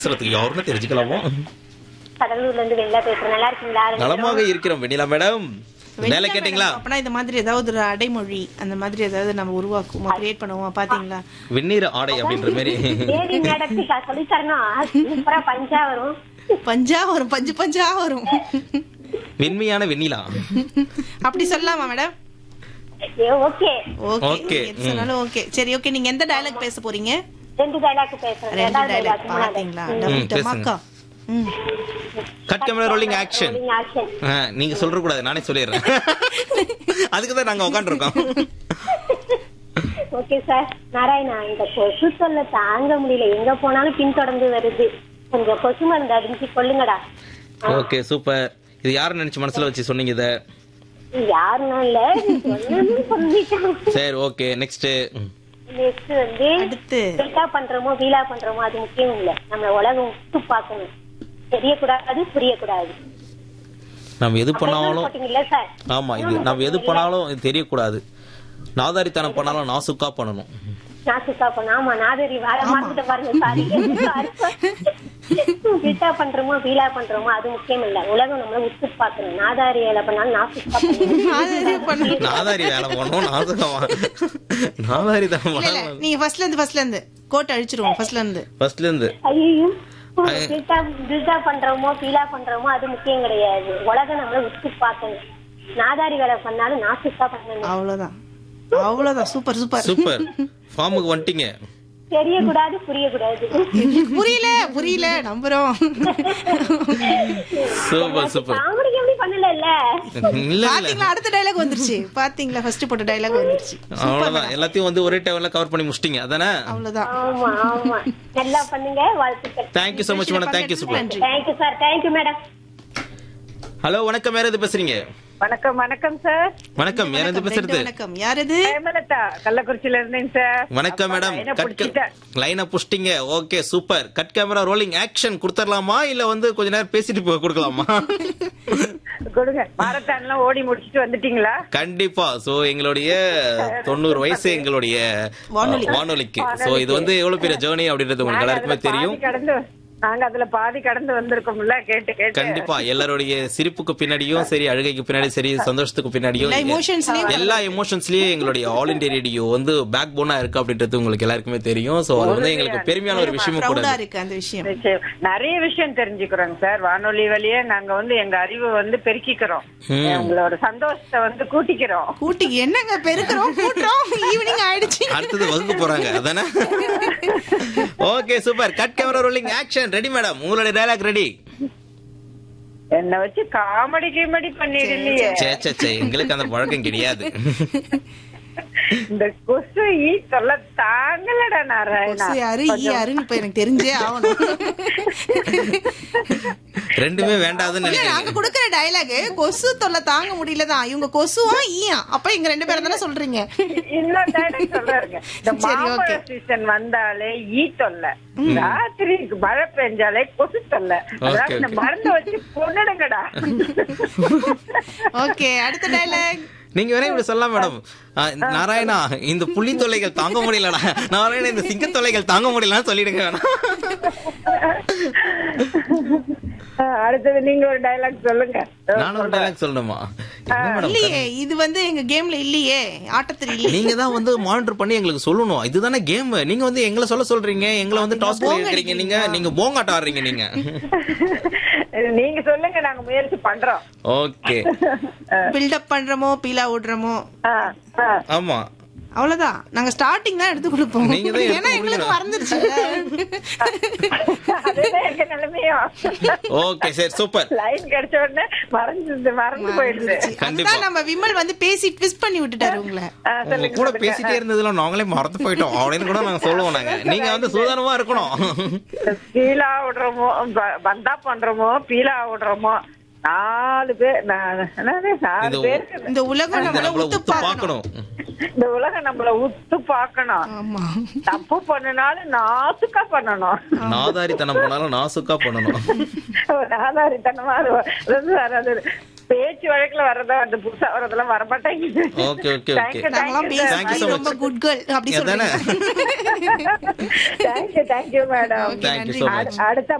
பேசுறதுக்கு யாருன்னு தெரிஞ்சுக்கலாமா கடலூர்ல இருந்து வெளில பேசுறேன் நல்லா இருக்கீங்களா ரெண்டு நலமாக பேரும்? இருக்கிறோம் வெண்ணிலா மேடம் வேலை கேட்டீங்களா அப்பனா இந்த மாதிரி ஏதாவது ஒரு அடைமொழி அந்த மாதிரி ஏதாவது நம்ம உருவாக்குவோமா கிரியேட் பண்ணுவோமா பாத்தீங்களா வெந்நீர் ஆடை அப்படின்ற மாதிரி தேவி மேடத்துக்கு சொல்லி தரணும் சூப்பரா பஞ்சா வரும் பஞ்சா வரும் பஞ்சு பஞ்சா வரும் வெண்மையான வெண்ணிலா அப்படி சொல்லலாமா மேடம் ஓகே ஓகே Okay, எது சொன்னாலும் ஓகே சரி ஓகே நீங்க எந்த டயலாக் பேச போறீங்க ரெண்டு டைலாக் பேசுறேன் ரெண்டு ரெண்டாவது டயலாக் dialogue, மூணாவது. பாத்தீங்களா ம். டபுள் பேசுங்க. டமாக்கா ம் cut camera rolling action Rolling action. நீங்க சொல்ற கூடாது நானே சொல்லிடுறேன் அதுக்கு தான் நாங்க உட்காந்துருக்கோம் ஓகே சார் நாராயணா இந்த கொசு தொல்லை தாங்க முடியல எங்க போனாலும் பின்தொடர்ந்து வருது கொஞ்சம் கொசு மருந்து அடிச்சு கொள்ளுங்கடா ஓகே சூப்பர் இது யாரு நினைச்சு மனசுல வச்சு சொன்னீங்க இத யாருன்னா இல்ல சொன்னதுன்னு சொல்லிட்டாங்க சரி ஓகே நெக்ஸ்ட் நெக்ஸ்ட் வந்து அடுத்து வீட்டா பண்றோமோ வீலா பண்றோமோ அது முக்கியம் இல்ல நம்ம உலகம் உத்து பார்க்கணும் தெரியக்கூடாது புரியக்கூடாது நம்ம எது பண்ணாலும் போட்டீங்கல்ல சார் ஆமா இது நம்ம எது பண்ணாலும் இது தெரியக்கூடாது நாதாரித்தனம் பண்ணாலும் நாசுக்கா பண்ணணும் நாசுக்கா பண்ண ஆமா நாதரி வாழ மாத்திட்ட பாருங்க சாரி வீட்டா பண்றோமோ வீலா பண்றோமோ அது முக்கியம் இல்ல உலகம் நம்மள உத்து பார்க்கணும் நாதாரி வேலை பண்ணாலும் நாசுக்கா மாதிரி பண்ணு. நாதாரி வேலை பண்ணணும் நாசுக்கமா நாதாரி தான் இல்ல இல்ல நீங்க ஃபர்ஸ்ட்ல இருந்து ஃபர்ஸ்ட்ல இருந்து கோட் அழிச்சிருவோம் ஃபர்ஸ்ட்ல இருந்து ஃபர்ஸ்ட்ல இருந்து ஐயோ வீட்டா வீட்டா பண்றோமோ ஃபீலா பண்றோமோ அது முக்கியம் கிடையாது உலகம் நம்மள உத்து பார்க்கணும் நாதாரி வேலை பண்ணாலும் நாசுக்கா பண்ணணும் அவ்வளவுதான் அவ்வளவுதான் சூப்பர் சூப்பர் சூப்பர் ஃபார்முக்கு வந்துட்டீங்க தெரியக்கூடாது புரியக்கூடாது புரியல புரியல நம்புறோம் சூப்பர் சூப்பர் காமெடி எப்படி பண்ணல இல்ல இல்ல இல்ல பாத்தீங்களா அடுத்த டயலாக் வந்துருச்சு பாத்தீங்களா ஃபர்ஸ்ட் போட்ட டயலாக் வந்துருச்சு அவ்வளவுதான் எல்லாத்தையும் வந்து ஒரே டைம்ல கவர் பண்ணி முடிச்சிட்டீங்க அதானே அவ்வளவுதான் ஆமா ஆமா நல்லா பண்ணுங்க வாழ்த்துக்கள் thank you so much madam thank you super நன்றி thank you sir thank you madam hello வணக்கம் யார் எது பேசுறீங்க வணக்கம் வணக்கம் சார் வணக்கம் யார் எது பேசுறது வணக்கம் யார் இது ஹேமலதா கள்ளக்குறிச்சியில இருந்தேங்க சார் வணக்கம் மேடம் லைனை கட் பிடிச்சிட்டேன். லைனை புஷ்டிங்க okay super cut camera rolling action கொடுத்துடலாமா இல்ல வந்து கொஞ்ச நேரம் பேசிட்டு போய் கொடுக்கலாமா கொடுங்க மாரத்தான்லாம் ஓடி முடிச்சிட்டு வந்துட்டீங்களா கண்டிப்பா சோ எங்களுடைய தொண்ணூறு வயசு எங்களுடைய வானொலி. வானொலிக்கு சோ இது வந்து எவ்வளவு பெரிய ஜேர்னி அப்படின்றது உங்களுக்கு நாங்க எல்லாருக்குமே அதுல தெரியும் பாதி கடந்து நாங்க அதுல பாதி கடந்து வந்திருக்கோம்ல கேட்டு கேட்டு கண்டிப்பா எல்லாருடைய சிரிப்புக்கு பின்னாடியும் சரி அழுகைக்கு பின்னாடியும் சரி சந்தோஷத்துக்கு பின்னாடியும் எல்லா emotionsலயும் எல்லா எமோஷன்ஸ்லயும் எங்களுடைய ஆல் இண்டியா ரேடியோ வந்து பேக் போனா இருக்கு அப்படின்றது உங்களுக்கு எல்லாருக்குமே தெரியும் சோ அது வந்து எங்களுக்கு பெருமையான ஒரு விஷயமும் கூட ப்ரௌடா இருக்கு அந்த விஷயம் நிச்சயம். நிறைய விஷயம் தெரிஞ்சுக்கிறோங்க சார் வானொலி வழியே நாங்க வந்து எங்க அறிவை வந்து பெருக்கிக்கிறோம் உங்களோட சந்தோஷத்தை வந்து கூட்டிக்கிறோம் கூட்டி என்னங்க பெருக்கிறோம் கூட்டுறோம் ஈவினிங் ஆயிடுச்சு அடுத்தது வகுக்க போறாங்க அதானே okay super cut camera rolling action ready madam உங்களுடைய டயலாக் ரெடி என்ன வச்சு காமெடி கிமெடி பண்ணிடலையே சே சே சே எங்களுக்கு அந்த பழக்கம் கிடையாது இந்த கொசு ஈ தொல்லை தாங்கலடா நாராயணா கொசு யாரு ஈ யாருன்னு இப்ப எனக்கு தெரிஞ்சே ஆகணும் ரெண்டுமே வேண்டாதுன்னு இல்ல நினைக்கிறேன் நாங்க கொடுக்கற டயலாக் கொசு தொல்லை தாங்க முடியலதான் இவங்க கொசுவா ஈயா அப்ப இங்க ரெண்டு பேரும் தானே சொல்றீங்க இன்னொரு dialogue சொல்றாருங்க. இந்த சரி, மாம்பழ okay. சீசன் வந்தாலே ஈ தொல்லை ராத்திரி மழை பெஞ்சாலே கொசு தொல்லை அதாவது இந்த okay. மருந்து வச்சு கொண்டுடுங்கடா ஓகே அடுத்த டயலாக் நீங்க வேற இப்படி சொல்லலாம் மேடம் நாராயணா இந்த புள்ளி தொல்லைகள் தாங்க முடியலடா நாராயணா இந்த சிங்க தொல்லைகள் தாங்க முடியலன்னு சொல்லிடுங்க வேணாம் அடுத்தது நீங்க ஒரு டைலாக் சொல்லுங்க நானும் ஒரு டைலாக் சொல்லணுமா என்ன மேடம் இல்லையே இது வந்து எங்க கேம்ல இல்லையே ஆட்டத்தில் இல்லையே நீங்க தான் வந்து மானிட்டர் பண்ணி எங்களுக்கு சொல்லணும் இதுதானே கேம் நீங்க வந்து எங்களை சொல்ல சொல்றீங்க எங்களை வந்து டாஸ்க் போங்க எடுக்கிறீங்க நீங்க நீங்க போங்காட்ட ஆடுறீங்க நீங்க நீங்க சொல்லுங்க நாங்க முயற்சி பண்றோம் ஓகே பில்டப் பண்றோமோ பீலா விடுறோமோ ஆ, ஆ. ஆமா அவ்வளவுதான் நாங்க ஸ்டார்டிங் தான் எடுத்து கொடுப்போம் நீங்க தான் எடுத்து ஏன்னா எங்களுக்கு கொடுக்கணும். மறந்துருச்சு அதுதான் எங்க நிலைமையும் ஓகே சரி சூப்பர் லைன் கிடைச்ச உடனே மறந்து மறந்து போயிடுது கண்டிப்பா. அதுதான் நம்ம விமல் வந்து பேசி ட்விஸ்ட் பண்ணி விட்டுட்டாரு உங்களை ஆ, உங்க சொல்லுங்க கூட சொல்லுங்க. பேசிட்டே இருந்ததுல நாங்களே மறந்து போயிட்டோம் அப்படின்னு கூட நாங்க சொல்லுவோம் நாங்க நீங்க வந்து சூதானமா இருக்கணும் பீலா விடுறோமோ ப- பந்தா பண்றோமோ பீலா விடுறோமோ நாலு பேர் நா- என்னது, நாலு இது பேருக்கு இந்த உலகம் நம்மள நம்மள உத்து உத்து பார்க்கணும் பார்க்கணும் இந்த உலகம் நம்மள உத்து பார்க்கணும் ஆமா தப்பு பண்ணினாலும் நாசுக்கா பண்ணணும் நாதாரித்தனம் பண்ணாலும் நாசுக்கா பண்ணணும் ஒரு ஆதாரித்தனமா அது- அதாவது அதாவது பேசி பேச்சு வழக்குல வர்றதா அந்த புதுசா வரதெல்லாம் வரமாட்டேங்குது okay okay Thank okay you, நாங்களாம் Thank you, sir. Thank you so பேசி much. ரொம்ப குட் கேர்ள் அப்படி எதானே? சொல்றீங்க thank you thank you madam Thank you so much. அடுத்த